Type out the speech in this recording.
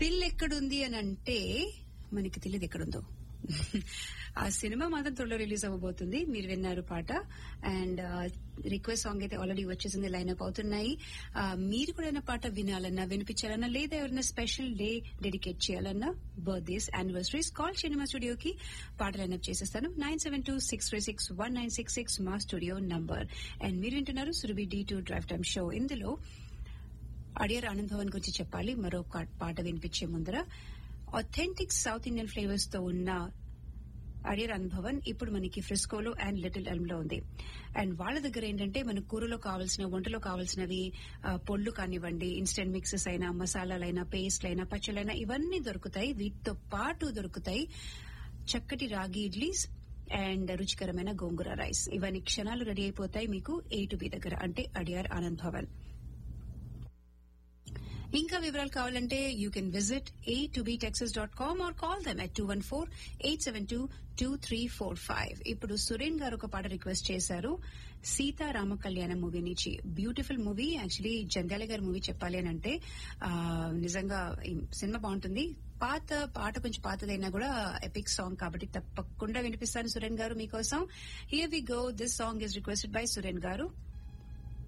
పిల్ ఎక్కడుంది అని అంటే మనకి తెలియదు ఎక్కడుందో ఆ సినిమా మాత్రం త్వరలో రిలీజ్ అవ్వబోతుంది మీరు విన్నారు పాట అండ్ రిక్వెస్ట్ సాంగ్ అయితే ఆల్రెడీ వచ్చేసింది లైన్ అప్ అవుతున్నాయి ఆ, మీరు కూడా ఏదైనా పాట వినాలన్నా వినిపించాలన్నా లేదా ఎవరైనా స్పెషల్ డే డెడికేట్ చేయాలన్నా బర్త్డేస్ యానివర్సరీస్ కాల్ చేయండి మా స్టూడియోకి పాట లైన్ అప్ చేసేస్తాను nine seven two six three six one nine six six మా స్టూడియో నంబర్ అండ్ మీరు వింటున్నారు Surabhi D two drive time show ఇందులో అడియర్ ఆనంద్ భవన్ గురించి చెప్పాలి మరో కా- పాట వినిపించే ముందర అథెంటిక్ సౌత్ ఇండియన్ ఫ్లేవర్స్ తో ఉన్న అడియర్ అనుభవన్ ఇప్పుడు మనకి ఫ్రిస్కోలో అండ్ లిటిల్ ఎల్మ్ లో ఉంది అండ్ వాళ్ళ దగ్గర ఏంటంటే మన కూరలో కావాల్సిన వంటలో కావాల్సినవి ఆ, పొళ్ళు కానివ్వండి ఇన్స్టెంట్ మిక్సెస్ అయినా మసాలాలైనా పేస్ట్లైనా పచ్చళ్ళైనా ఇవన్నీ దొరుకుతాయి వీటితో పాటు దొరుకుతాయి చక్కటి రాగి ఇడ్లీస్ అండ్ రుచికరమైన గోంగూర రైస్ ఇవన్నీ క్షణాలు రెడీ అయిపోతాయి మీకు ఏ టు బి దగ్గర అంటే అడియార్ ఆనంద్ భవన్ ఇంకా వివరాలు కావాలంటే you can visit A to B Texas dot com or call them at two one four eight seven two two three four five ఇప్పుడు సురేన్ గారు ఒక పాట రిక్వెస్ట్ చేశారు సీతారామ కళ్యాణం మూవీ నుంచి బ్యూటిఫుల్ మూవీ యాక్చువల్లీ జంధ్యాల గారి మూవీ చెప్పాలి అని అంటే ఆ, నిజంగా ఈ సినిమా బాగుంటుంది పాత పాట కొంచెం పాతదైనా కూడా ఎపిక్ సాంగ్ కాబట్టి తప్పకుండా వినిపిస్తాను సురేన్ గారు మీకోసం here we go this song is requested by Suren గారు